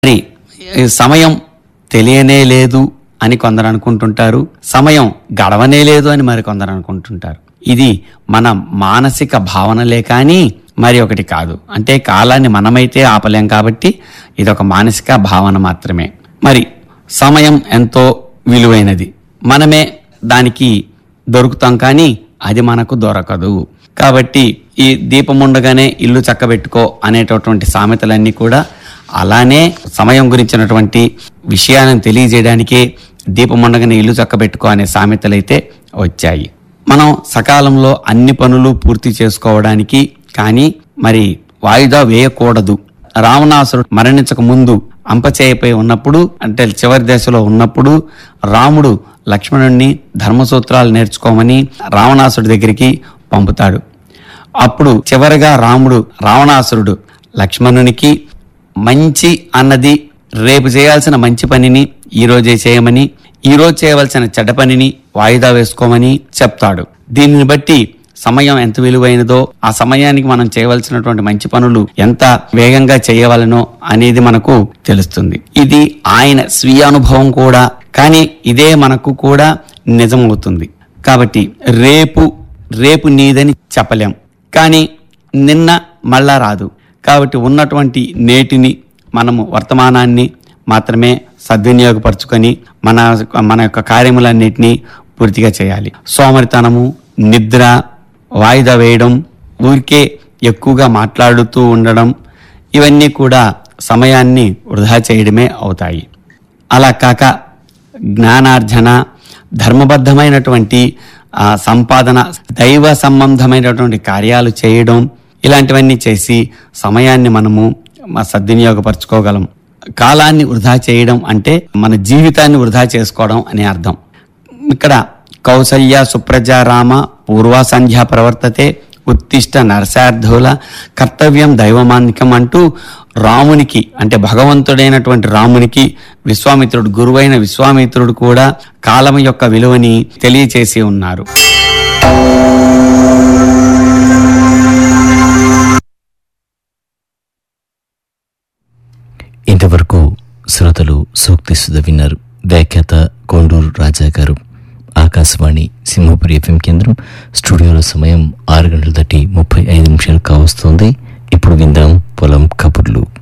మరి ఈ సమయం తెలియనే లేదు అని కొందరు అనుకుంటుంటారు సమయం గడవనే లేదు అని మరి కొందరు అనుకుంటుంటారు ఇది మన మానసిక భావనలే కానీ మరి ఒకటి కాదు అంటే కాలాన్ని మనమైతే ఆపలేం కాబట్టి ఇది ఒక మానసిక భావన మాత్రమే మరి సమయం ఎంతో విలువైనది మనమే దానికి దొరుకుతాం కానీ అది మనకు దొరకదు కాబట్టి ఈ దీపం ఉండగానే ఇల్లు చక్కబెట్టుకో అనేటటువంటి సామెతలన్నీ కూడా అలానే సమయం గురించినటువంటి విషయాలను తెలియజేయడానికే దీపం ఉండగానే ఇల్లు చక్కబెట్టుకో అనే సామెతలైతే వచ్చాయి మనం సకాలంలో అన్ని పనులు పూర్తి చేసుకోవడానికి కానీ మరి వాయిదా వేయకూడదు రావణాసురుడు మరణించక ముందు అంపచేయపై ఉన్నప్పుడు అంటే చివరి దశలో ఉన్నప్పుడు రాముడు లక్ష్మణుణ్ణి ధర్మసూత్రాలు నేర్చుకోమని రావణాసుడి దగ్గరికి పంపుతాడు అప్పుడు చివరగా రాముడు రావణాసురుడు లక్ష్మణునికి మంచి అన్నది రేపు చేయాల్సిన మంచి పనిని ఈ రోజే చేయమని ఈ రోజు చేయవలసిన చెడ్డ పనిని వాయిదా వేసుకోమని చెప్తాడు దీనిని బట్టి సమయం ఎంత విలువైనదో ఆ సమయానికి మనం చేయవలసినటువంటి మంచి పనులు ఎంత వేగంగా చేయవలనో అనేది మనకు తెలుస్తుంది ఇది ఆయన స్వీయ అనుభవం కూడా కానీ ఇదే మనకు కూడా నిజమవుతుంది కాబట్టి రేపు రేపు నీదని చెప్పలేం కానీ నిన్న మళ్ళా రాదు కాబట్టి ఉన్నటువంటి నేటిని మనము వర్తమానాన్ని మాత్రమే సద్వినియోగపరచుకొని మన మన యొక్క కార్యములన్నిటినీ పూర్తిగా చేయాలి సోమరితనము నిద్ర వాయిదా వేయడం ఊరికే ఎక్కువగా మాట్లాడుతూ ఉండడం ఇవన్నీ కూడా సమయాన్ని వృధా చేయడమే అవుతాయి అలా కాక జ్ఞానార్జన ధర్మబద్ధమైనటువంటి ఆ, సంపాదన దైవ సంబంధమైనటువంటి కార్యాలు చేయడం ఇలాంటివన్నీ చేసి సమయాన్ని మనము మ- సద్వినియోగపరచుకోగలం కాలాన్ని వృధా చేయడం అంటే మన జీవితాన్ని వృధా చేసుకోవడం అనే అర్థం ఇక్కడ కౌసల్య సుప్రజ రామ పూర్వ సంధ్య ప్రవర్తతే ఉత్తిష్ట నరసార్థుల కర్తవ్యం దైవమాన్నికం అంటూ రామునికి అంటే భగవంతుడైనటువంటి రామునికి విశ్వామిత్రుడు గురువైన విశ్వామిత్రుడు కూడా కాలం యొక్క విలువని తెలియచేసి ఉన్నారు ఇంతవరకు శ్రోతలు సూక్తి సుధ విన్నారు వ్యాఖ్యాత కొండూరు రాజా గారు ఆకాశవాణి సింహపురి ఎఫ్ఎం కేంద్రం స్టూడియోలో సమయం ఆరు గంటల దాటి ముప్పై ఐదు నిమిషాలు కావస్తోంది ఇప్పుడు విందాం పొలం కబుర్లు